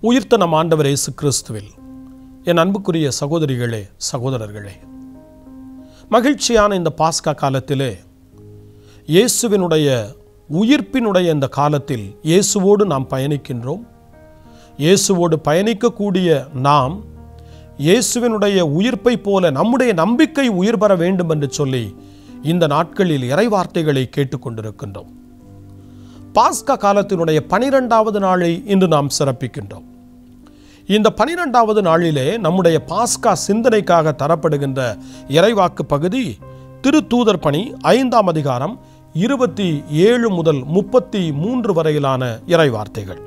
உயிர்த்த நம் ஆண்டவர் இயேசு கிறிஸ்துவில் என் அன்புக்குரிய சகோதரிகளே சகோதரர்களே மகிழ்ச்சியான இந்த பாஸ்கா காலத்திலே இயேசுவினுடைய உயிர்ப்பினுடைய இந்த காலத்தில் இயேசுவோடு நாம் பயணிக்கின்றோம் இயேசுவோடு பயணிக்கக்கூடிய நாம் இயேசுவினுடைய உயிர்ப்பை போல நம்முடைய நம்பிக்கை உயிர் பெற வேண்டும் என்று சொல்லி இந்த நாட்களில் இறைவார்த்தைகளை கேட்டுக்கொண்டிருக்கின்றோம் பாஸ்கா காலத்தினுடைய பனிரெண்டாவது நாளை இன்று நாம் சிறப்பிக்கின்றோம் இந்த பனிரெண்டாவது நாளிலே நம்முடைய பாஸ்கா சிந்தனைக்காக தரப்படுகின்ற இறைவாக்கு பகுதி திருத்தூதர் பணி ஐந்தாம் அதிகாரம் இருபத்தி ஏழு முதல் முப்பத்தி மூன்று வரையிலான இறைவார்த்தைகள்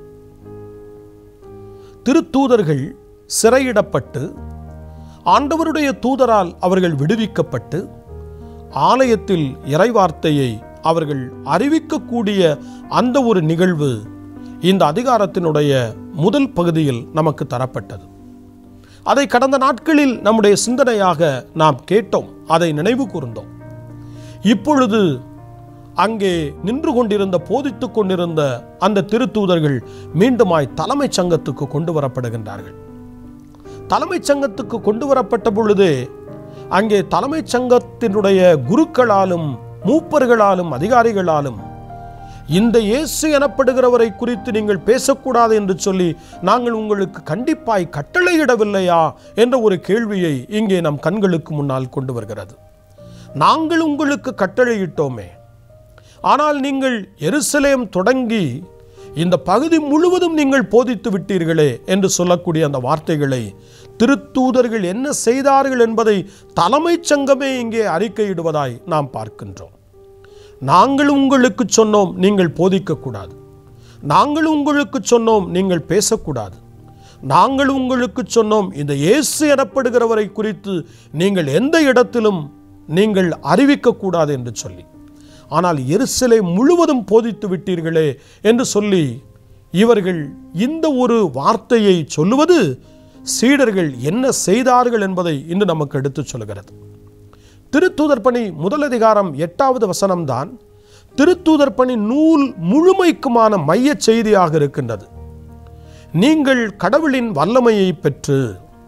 திருத்தூதர்கள் சிறையிடப்பட்டு ஆண்டவருடைய தூதரால் அவர்கள் விடுவிக்கப்பட்டு ஆலயத்தில் இறைவார்த்தையை அவர்கள் அறிவிக்கக்கூடிய அந்த ஒரு நிகழ்வு இந்த அதிகாரத்தினுடைய முதல் பகுதியில் நமக்கு தரப்பட்டது அதை கடந்த நாட்களில் நம்முடைய சிந்தனையாக நாம் கேட்டோம் அதை நினைவு கூர்ந்தோம் இப்பொழுது அங்கே நின்று கொண்டிருந்த போதித்துக் கொண்டிருந்த அந்த திருத்தூதர்கள் மீண்டுமாய் தலைமைச் சங்கத்துக்கு கொண்டு வரப்படுகின்றார்கள் தலைமைச் சங்கத்துக்கு கொண்டு வரப்பட்ட பொழுது அங்கே தலைமைச் சங்கத்தினுடைய குருக்களாலும் மூப்பர்களாலும் அதிகாரிகளாலும் இந்த இயேசு எனப்படுகிறவரை குறித்து நீங்கள் பேசக்கூடாது என்று சொல்லி நாங்கள் உங்களுக்கு கண்டிப்பாய் கட்டளையிடவில்லையா என்ற ஒரு கேள்வியை இங்கே நம் கண்களுக்கு முன்னால் கொண்டு வருகிறது நாங்கள் உங்களுக்கு கட்டளையிட்டோமே ஆனால் நீங்கள் எருசலேம் தொடங்கி இந்த பகுதி முழுவதும் நீங்கள் போதித்து விட்டீர்களே என்று சொல்லக்கூடிய அந்த வார்த்தைகளை திருத்தூதர்கள் என்ன செய்தார்கள் என்பதை தலைமைச் சங்கமே இங்கே அறிக்கையிடுவதாய் நாம் பார்க்கின்றோம் நாங்கள் உங்களுக்கு சொன்னோம் நீங்கள் போதிக்கக்கூடாது நாங்கள் உங்களுக்கு சொன்னோம் நீங்கள் பேசக்கூடாது நாங்கள் உங்களுக்கு சொன்னோம் இந்த இயேசு எனப்படுகிறவரை குறித்து நீங்கள் எந்த இடத்திலும் நீங்கள் அறிவிக்கக்கூடாது என்று சொல்லி ஆனால் எருசலை முழுவதும் போதித்து விட்டீர்களே என்று சொல்லி இவர்கள் இந்த ஒரு வார்த்தையை சொல்லுவது சீடர்கள் என்ன செய்தார்கள் என்பதை இன்று நமக்கு எடுத்துச் சொல்கிறது திருத்தூதர் பணி முதல் அதிகாரம் எட்டாவது வசனம்தான் திருத்தூதர் பணி நூல் முழுமைக்குமான மைய செய்தியாக இருக்கின்றது நீங்கள் கடவுளின் வல்லமையை பெற்று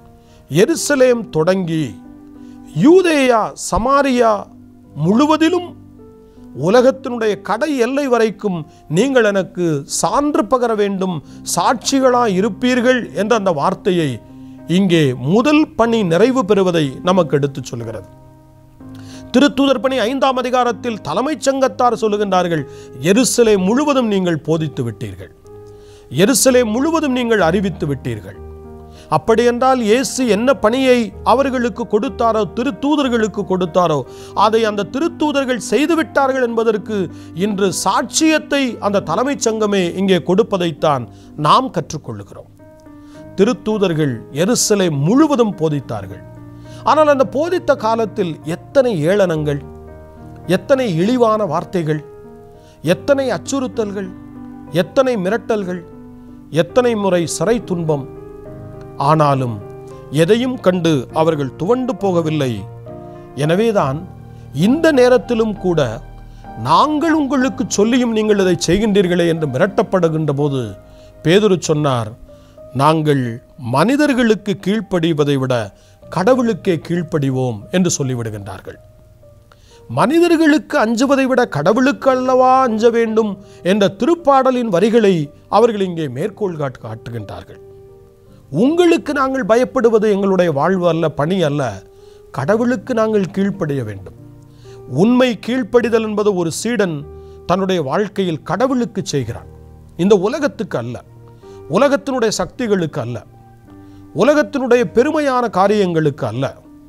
எருசலேம் தொடங்கி யூதேயா சமாரியா முழுவதிலும் உலகத்தினுடைய கடை எல்லை வரைக்கும் நீங்கள் எனக்கு சான்று பகர வேண்டும் சாட்சிகளாய் இருப்பீர்கள் என்ற அந்த வார்த்தையை இங்கே முதல் பணி நிறைவு பெறுவதை நமக்கு எடுத்துச் சொல்கிறது திருத்தூதர் பணி ஐந்தாம் அதிகாரத்தில் தலைமைச் சங்கத்தார் சொல்லுகின்றார்கள் எருசலே முழுவதும் நீங்கள் போதித்து விட்டீர்கள் எருசலே முழுவதும் நீங்கள் அறிவித்து விட்டீர்கள் அப்படி என்றால் இயேசு என்ன பணியை அவர்களுக்கு கொடுத்தாரோ திருத்தூதர்களுக்கு கொடுத்தாரோ அதை அந்த திருத்தூதர்கள் செய்துவிட்டார்கள் என்பதற்கு இன்று சாட்சியத்தை அந்த தலைமைச் சங்கமே இங்கே கொடுப்பதைத்தான் நாம் கற்றுக்கொள்ளுகிறோம் திருத்தூதர்கள் எருசலை முழுவதும் போதித்தார்கள் ஆனால் அந்த போதித்த காலத்தில் எத்தனை ஏளனங்கள் எத்தனை இழிவான வார்த்தைகள் எத்தனை அச்சுறுத்தல்கள் எத்தனை மிரட்டல்கள் எத்தனை முறை சிறை துன்பம் ஆனாலும் எதையும் கண்டு அவர்கள் துவண்டு போகவில்லை எனவேதான் இந்த நேரத்திலும் கூட நாங்கள் உங்களுக்கு சொல்லியும் நீங்கள் இதை செய்கின்றீர்களே என்று மிரட்டப்படுகின்ற போது பேதுரு சொன்னார் நாங்கள் மனிதர்களுக்கு கீழ்ப்படிவதை விட கடவுளுக்கே கீழ்ப்படிவோம் என்று சொல்லிவிடுகின்றார்கள் மனிதர்களுக்கு அஞ்சுவதை விட கடவுளுக்கு அல்லவா அஞ்ச வேண்டும் என்ற திருப்பாடலின் வரிகளை அவர்கள் இங்கே மேற்கோள் காட்டு காட்டுகின்றார்கள் உங்களுக்கு நாங்கள் பயப்படுவது எங்களுடைய வாழ்வு அல்ல பணி அல்ல கடவுளுக்கு நாங்கள் கீழ்ப்படிய வேண்டும் உண்மை கீழ்ப்படிதல் என்பது ஒரு சீடன் தன்னுடைய வாழ்க்கையில் கடவுளுக்கு செய்கிறான் இந்த உலகத்துக்கு அல்ல உலகத்தினுடைய சக்திகளுக்கு அல்ல உலகத்தினுடைய பெருமையான காரியங்களுக்கு அல்ல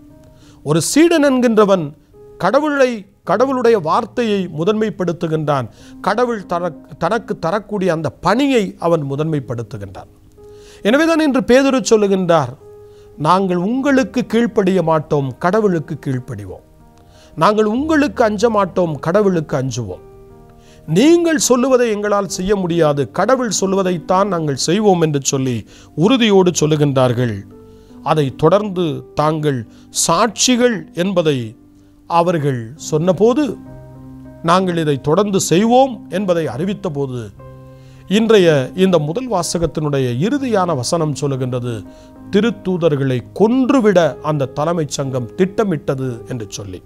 ஒரு சீடன் என்கின்றவன் கடவுளை கடவுளுடைய வார்த்தையை முதன்மைப்படுத்துகின்றான் கடவுள் தர தனக்கு தரக்கூடிய அந்த பணியை அவன் முதன்மைப்படுத்துகின்றான் எனவேதான் இன்று பேதுரு சொல்லுகின்றார் நாங்கள் உங்களுக்கு கீழ்ப்படிய மாட்டோம் கடவுளுக்கு கீழ்ப்படிவோம் நாங்கள் உங்களுக்கு அஞ்ச மாட்டோம் கடவுளுக்கு அஞ்சுவோம் நீங்கள் சொல்லுவதை எங்களால் செய்ய முடியாது கடவுள் சொல்வதைத்தான் நாங்கள் செய்வோம் என்று சொல்லி உறுதியோடு சொல்லுகின்றார்கள் அதை தொடர்ந்து தாங்கள் சாட்சிகள் என்பதை அவர்கள் சொன்னபோது நாங்கள் இதை தொடர்ந்து செய்வோம் என்பதை அறிவித்தபோது இன்றைய இந்த முதல் வாசகத்தினுடைய இறுதியான வசனம் சொல்லுகின்றது திருத்தூதர்களை கொன்றுவிட அந்த தலைமைச் சங்கம் திட்டமிட்டது என்று சொல்லி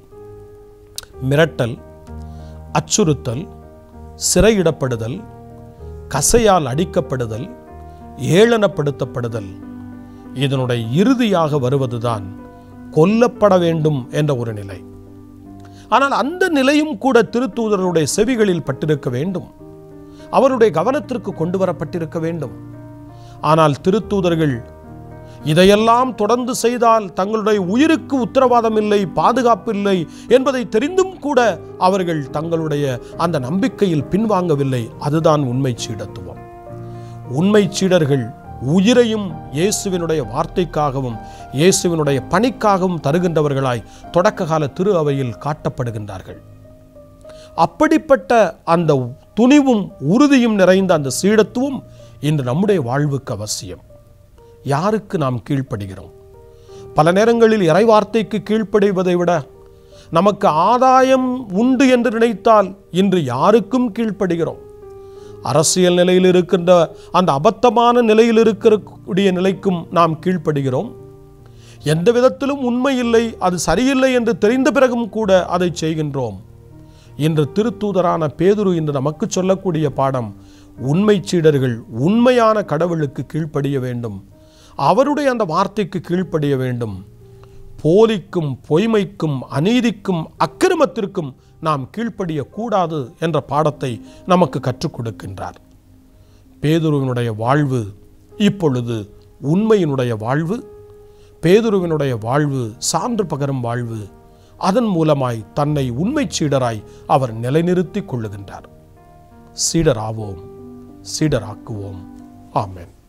மிரட்டல் அச்சுறுத்தல் சிறையிடப்படுதல் கசையால் அடிக்கப்படுதல் ஏளனப்படுத்தப்படுதல் இதனுடைய இறுதியாக வருவதுதான் கொல்லப்பட வேண்டும் என்ற ஒரு நிலை ஆனால் அந்த நிலையும் கூட திருத்தூதருடைய செவிகளில் பட்டிருக்க வேண்டும் அவருடைய கவனத்திற்கு கொண்டு வரப்பட்டிருக்க வேண்டும் ஆனால் திருத்தூதர்கள் இதையெல்லாம் தொடர்ந்து செய்தால் தங்களுடைய உயிருக்கு உத்தரவாதம் இல்லை பாதுகாப்பு இல்லை என்பதை தெரிந்தும் கூட அவர்கள் தங்களுடைய அந்த நம்பிக்கையில் பின்வாங்கவில்லை அதுதான் உண்மை சீடத்துவம் உண்மை சீடர்கள் உயிரையும் இயேசுவினுடைய வார்த்தைக்காகவும் இயேசுவினுடைய பணிக்காகவும் தருகின்றவர்களாய் தொடக்க கால திரு அவையில் காட்டப்படுகின்றார்கள் அப்படிப்பட்ட அந்த துணிவும் உறுதியும் நிறைந்த அந்த சீடத்துவம் இன்று நம்முடைய வாழ்வுக்கு அவசியம் யாருக்கு நாம் கீழ்ப்படுகிறோம் பல நேரங்களில் இறைவார்த்தைக்கு கீழ்ப்படிவதை விட நமக்கு ஆதாயம் உண்டு என்று நினைத்தால் இன்று யாருக்கும் கீழ்ப்படுகிறோம் அரசியல் நிலையில் இருக்கின்ற அந்த அபத்தமான நிலையில் இருக்கக்கூடிய நிலைக்கும் நாம் கீழ்ப்படுகிறோம் எந்த விதத்திலும் உண்மை இல்லை அது சரியில்லை என்று தெரிந்த பிறகும் கூட அதை செய்கின்றோம் இன்று திருத்தூதரான பேதுரு இன்று நமக்கு சொல்லக்கூடிய பாடம் உண்மை சீடர்கள் உண்மையான கடவுளுக்கு கீழ்ப்படிய வேண்டும் அவருடைய அந்த வார்த்தைக்கு கீழ்ப்படிய வேண்டும் போலிக்கும் பொய்மைக்கும் அநீதிக்கும் அக்கிரமத்திற்கும் நாம் கீழ்ப்படிய கூடாது என்ற பாடத்தை நமக்கு கற்றுக் கொடுக்கின்றார் பேதுருவினுடைய வாழ்வு இப்பொழுது உண்மையினுடைய வாழ்வு பேதுருவினுடைய வாழ்வு சான்று பகரும் வாழ்வு அதன் மூலமாய் தன்னை உண்மை சீடராய் அவர் நிலைநிறுத்திக் கொள்ளுகின்றார் சீடராவோம் சீடராக்குவோம் ஆமென்